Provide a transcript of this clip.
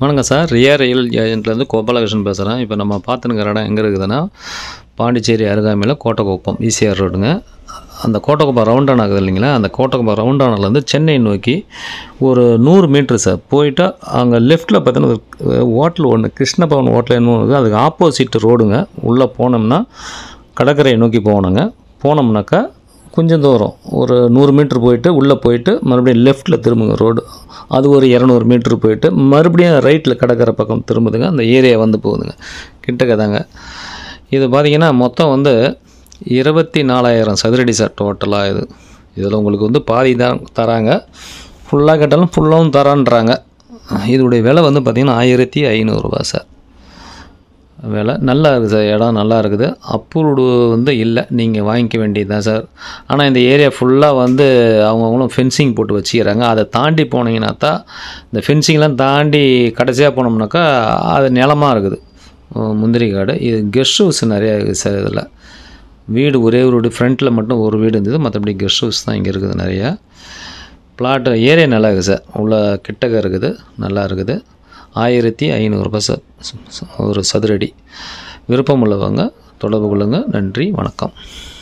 வணக்கம் sir Riya rail ஏஜென்ட்லேருந்து கோபாலகிருஷ்ணன் பேசுகிறேன் இப்போ நம்ம பார்த்துனுக்கிற இடம் எங்கே இருக்குதுன்னா பாண்டிச்சேரி அருகாமையில் கோட்டக்குப்பம் ஈசிஆர் ரோடுங்க அந்த கோட்டக்குப்பம் ரவுண்டான் ஆகுது இல்லைங்களா அந்த கோட்டக்குப்பம் ரவுண்டானிலேருந்து சென்னை நோக்கி ஒரு நூறு மீட்ரு சார் போயிட்டா அங்கே லெஃப்ட்டில் பார்த்தீங்கன்னா ஹோட்டல் ஒன்று கிருஷ்ணபவன் ஹோட்டல் என்ன இருக்குது அதுக்கு ஆப்போசிட் ரோடுங்க உள்ளே போனோம்னா கடற்கரையை நோக்கி போகணுங்க போனோம்னாக்கா கொஞ்சம் தூரம் ஒரு நூறு மீட்ரு போயிட்டு உள்ளே போயிட்டு மறுபடியும் லெஃப்ட்டில் திரும்புங்க ரோடு அது ஒரு இரநூறு மீட்ரு போயிட்டு மறுபடியும் ரைட்டில் கடற்கரை பக்கம் திரும்புதுங்க அந்த ஏரியா வந்து போகுதுங்க கிட்டக்க தாங்க இது பார்த்திங்கன்னா மொத்தம் வந்து இருபத்தி நாலாயிரம் சதுரடி சார் டோட்டலாக இது இதில் உங்களுக்கு வந்து பாதி தான் தராங்க ஃபுல்லாக கேட்டாலும் ஃபுல்லாகவும் தரான்றாங்க இதோடைய விலை வந்து பார்த்திங்கன்னா ஆயிரத்தி ஐநூறுரூவா சார் விலை நல்லா இருக்குது சார் இடம் நல்லா இருக்குது அப்ரூவ்டு வந்து இல்லை நீங்கள் வாங்கிக்க வேண்டியது தான் சார் ஆனால் இந்த ஏரியா ஃபுல்லாக வந்து அவங்கவுங்களும் ஃபென்சிங் போட்டு வச்சுக்கிறாங்க அதை தாண்டி போனீங்கன்னா தான் இந்த ஃபென்சிங்லாம் தாண்டி கடைசியாக போனோம்னாக்கா அது நிலமாக இருக்குது அஹ் முந்திரி காடு இது கெஸ்ட் ஹவுஸ் நிறையா இருக்குது சார் இதில் வீடு ஒரே ஒரு வீடு ஃப்ரண்ட்டில் மட்டும் ஒரு வீடு இருந்தது மற்றபடி கெஸ்ட் ஹவுஸ் தான் இங்கே இருக்குது நிறையா பிளாட்டு ஏரியா நல்லா இருக்குது சார் உள்ள கிட்டக்க இருக்குது நல்லா இருக்குது ஆயிரத்தி ஐநூறுரூபா சார் ஒரு சதுரடி விருப்பம் உள்ளவங்க தொடர்பு கொள்ளுங்கள் நன்றி வணக்கம்